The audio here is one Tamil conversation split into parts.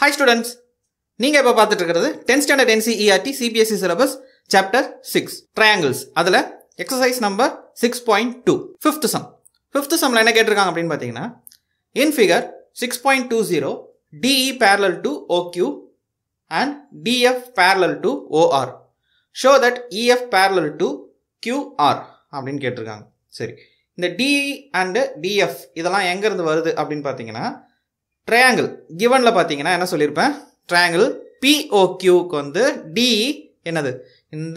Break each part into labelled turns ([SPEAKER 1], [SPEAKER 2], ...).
[SPEAKER 1] ஹாய் ஸ்டூடெண்ட்ஸ் நீங்கள் இப்போ பார்த்துட்டு இருக்கிறது tenth standard NCERT CBSE syllabus chapter six triangles அதில் exercise number six point two fifth sum fifth சம்மில் என்ன கேட்டிருக்காங்க அப்படின்னு பார்த்தீங்கன்னா in figure six point two zero DE parallel to OQ and DF parallel to OR show that EF parallel to QR அப்படின்னு கேட்டிருக்காங்க சரி இந்த டிஇ அண்டு டிஎஃப் இதெல்லாம் எங்கேருந்து வருது அப்படின்னு பார்த்தீங்கன்னா ட்ரையாங்கிள் கிவனில் பார்த்தீங்கன்னா என்ன சொல்லியிருப்பேன் ட்ரையாங்கிள் பிஓக்யூக்கு வந்து டிஇ என்னது இந்த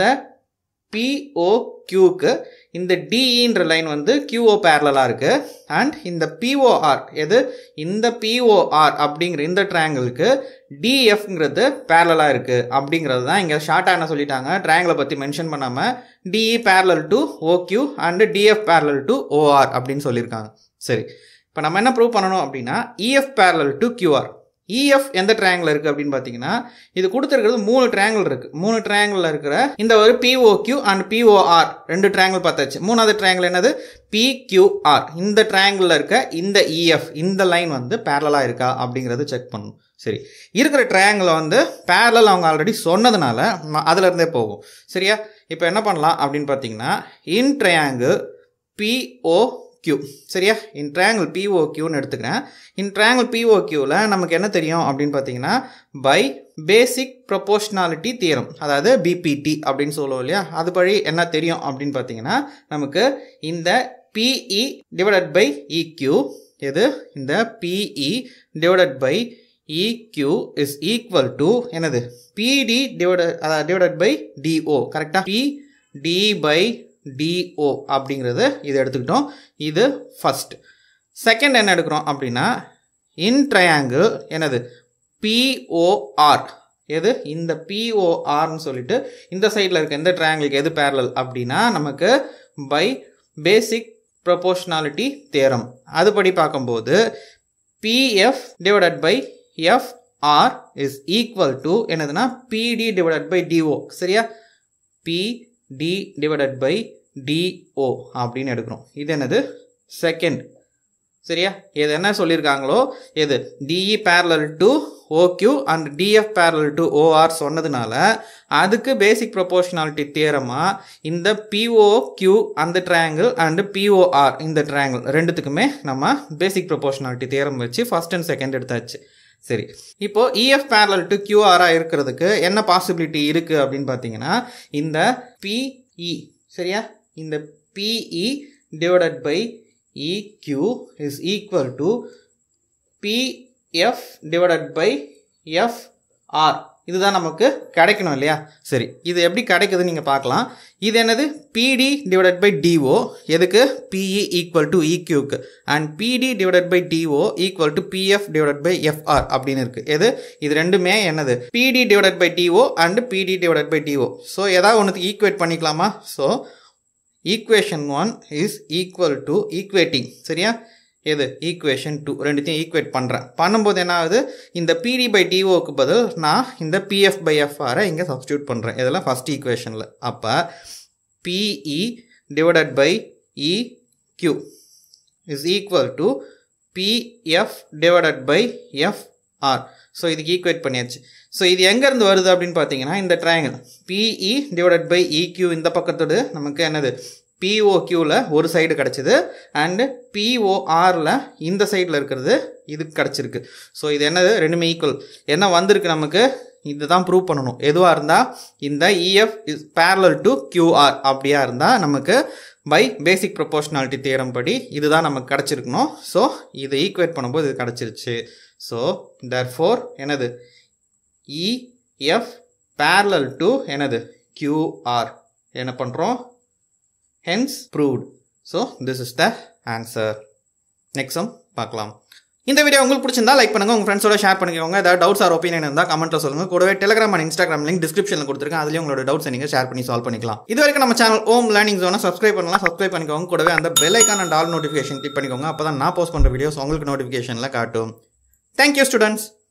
[SPEAKER 1] பிஓக்யூக்கு இந்த டிஇன்ற லைன் வந்து கியூஓ பேரலாக இருக்குது அண்ட் இந்த பிஓஆர் எது இந்த பிஓஆர் அப்படிங்கிற இந்த ட்ரையாங்கிளுக்கு டிஎஃப்ங்கிறது பேரலாக இருக்குது அப்படிங்கிறது தான் இங்கே ஷார்ட்டாக என்ன சொல்லிட்டாங்க ட்ரையாங்கிளை பற்றி மென்ஷன் பண்ணாமல் DE parallel to OQ and DF parallel to OR அப்படின்னு சொல்லியிருக்காங்க சரி இப்போ நம்ம என்ன ப்ரூவ் பண்ணணும் அப்படின்னா EF parallel to QR EF எந்த ட்ரையாங்கிள் இருக்குது அப்படின்னு பார்த்தீங்கன்னா இது கொடுத்துருக்கிறது மூணு ட்ரையாங்கிள் இருக்குது மூணு ட்ரையாங்கிளில் இருக்கிற இந்த ஒரு பிஓக்யூ அண்ட் பிஓஆர் ரெண்டு ட்ரையாங்கிள் பார்த்தாச்சு மூணாவது ட்ரையாங்கிள் என்னது பிக்யூஆர் இந்த ட்ரையாங்கிளில் இருக்க இந்த இஎஃப் இந்த லைன் வந்து பேரலாக இருக்கா அப்படிங்கிறது செக் பண்ணணும் சரி இருக்கிற ட்ரையாங்கிளை வந்து பேரலல் அவங்க ஆல்ரெடி சொன்னதுனால அதில் இருந்தே போகும் சரியா இப்போ என்ன பண்ணலாம் அப்படின்னு பார்த்தீங்கன்னா இன் ட்ரையாங்கிள் பிஓ கியூ சரியா இன் ட்ரையாங்கிள் பிஓக்யூன்னு எடுத்துக்கிறேன் இன் ட்ரையாங்கிள் பிஓக்யூவில் நமக்கு என்ன தெரியும் அப்படின்னு பார்த்தீங்கன்னா பை பேசிக் ப்ரொபோஷ்னாலிட்டி தியரம் அதாவது பிபிடி அப்படின்னு சொல்லுவோம் இல்லையா அதுபடி என்ன தெரியும் அப்படின்னு பார்த்தீங்கன்னா நமக்கு இந்த பிஇ டிவைடட் பை இக்யூ எது இந்த PE divided by EQ is equal to என்னது பிடி டிவைடட் அதாவது டிவைடட் பை டிஓ கரெக்டாக பி டி பை டிஓ அப்படிங்கிறது இது எடுத்துக்கிட்டோம் இது ஃபஸ்ட் செகண்ட் என்ன எடுக்கிறோம் அப்படின்னா இன் ட்ரையாங்கிள் என்னது பிஓஆர் எது இந்த பிஓஆர்னு சொல்லிட்டு இந்த சைடில் இருக்க எந்த ட்ரையாங்கிளுக்கு எது பேரலல் அப்படின்னா நமக்கு பை பேசிக் ப்ரொபோஷ்னாலிட்டி தேரம் அதுபடி பார்க்கும்போது PF divided by FR is equal to என்னதுன்னா பிடி டிவைடட் பை டிஓ சரியா P D divided by DO அப்படின்னு எடுக்கிறோம் இது என்னது செகண்ட் சரியா இது என்ன சொல்லியிருக்காங்களோ எது DE parallel to OQ and DF parallel to OR சொன்னதுனால அதுக்கு பேசிக் ப்ரொபோர்ஷனாலிட்டி தியரமாக இந்த பிஓ கியூ அந்த ட்ரையாங்கிள் அண்டு பிஓஆர் இந்த ட்ரையாங்கிள் ரெண்டுத்துக்குமே நம்ம பேசிக் ப்ரொபோர்ஷனாலிட்டி தியரம் வச்சு ஃபஸ்ட் அண்ட் செகண்ட் எடுத்தாச்சு சரி இப்போ இஎஃப் பேரலல் டு கியூஆராக இருக்கிறதுக்கு என்ன பாசிபிலிட்டி இருக்குது அப்படின்னு பார்த்தீங்கன்னா இந்த பிஇ சரியா இந்த PE divided by EQ is equal to PF divided by FR இதுதான் நமக்கு கிடைக்கணும் இல்லையா சரி இது எப்படி கிடைக்குதுன்னு நீங்கள் பார்க்கலாம் இது என்னது பிடி டிவைடட் பை டிஓ எதுக்கு பிஇ ஈக்குவல் டு இக்யூக்கு and PD divided by DO equal to PF divided by FR அப்படின்னு இருக்குது எது இது ரெண்டுமே என்னது PD divided by DO and PD divided by DO so ஏதாவது ஒன்றுக்கு ஈக்குவேட் பண்ணிக்கலாமா so equation one is equal to equating சரியா எது ஈக்குவேஷன் டூ ரெண்டுத்தையும் ஈக்குவேட் பண்ணுறேன் பண்ணும்போது என்ன ஆகுது இந்த பிடி பை டிஓக்கு பதில் நான் இந்த பிஎஃப் பை எஃப்ஆரை இங்கே சப்ஸ்டியூட் பண்ணுறேன் இதெல்லாம் ஃபஸ்ட் ஈக்குவேஷனில் அப்போ PE divided by E Q is equal to PF divided by FR so இதுக்கு ஈக்குவேட் பண்ணியாச்சு ஸோ இது எங்கேருந்து வருது அப்படின்னு பார்த்தீங்கன்னா இந்த triangle PE divided by EQ இந்த பக்கத்தோடு நமக்கு என்னது பிஓக்யூவில் ஒரு சைடு கிடச்சிது அண்டு பிஓஆரில் இந்த சைடில் இருக்கிறது இதுக்கு கிடச்சிருக்கு ஸோ இது என்னது ரெண்டுமே ஈக்குவல் என்ன வந்திருக்கு நமக்கு இதுதான் ப்ரூவ் பண்ணணும் எதுவாக இருந்தால் இந்த EF is parallel to QR அப்படியா இருந்தால் நமக்கு பை பேசிக் ப்ரொபோர்ஷனாலிட்டி தியரம் படி இதுதான் நமக்கு கிடச்சிருக்கணும் ஸோ இதை ஈக்குவேட் பண்ணும்போது இது கிடச்சிருச்சு ஸோ தர் ஃபோர் என்னது இஎஃப் பேரலல் டு என்னது கியூஆர் என்ன பண்ணுறோம் hence proved so this is the answer next sum பார்க்கலாம் இந்த வீடியோ உங்களுக்கு பிடிச்சிருந்தா லைக் பண்ணுங்க உங்க ஃப்ரெண்ட்ஸோட ஷேர் பண்ணிக்கோங்க ஏதாவது டவுட்ஸ் ஆர் ஒப்பீனியன் இருந்தால் கமெண்ட்ல சொல்லுங்க கூடவே டெலிகிராம் அண்ட் இன்ஸ்டாகிராம் லிங்க் டிஸ்கிரிப்ஷனில் கொடுத்துருக்கேன் அதுலேயும் உங்களோட டவுட்ஸ் நீங்கள் ஷேர் பண்ணி சால்வ் பண்ணிக்கலாம் இது வரைக்கும் நம்ம சேனல் ஓம் லேர்னிங் ஜோனை சப்ஸ்கிரைப் பண்ணலாம் சப்ஸ்கிரைப் பண்ணிக்கோங்க கூடவே அந்த bell icon and all notification click பண்ணிக்கோங்க அப்போ தான் நான் போஸ்ட் பண்ணுற வீடியோஸ் உங்களுக்கு நோட்டிஃபிகேஷனில் காட்டும் தேங்க்யூ ஸ்டூடெண்ட்ஸ்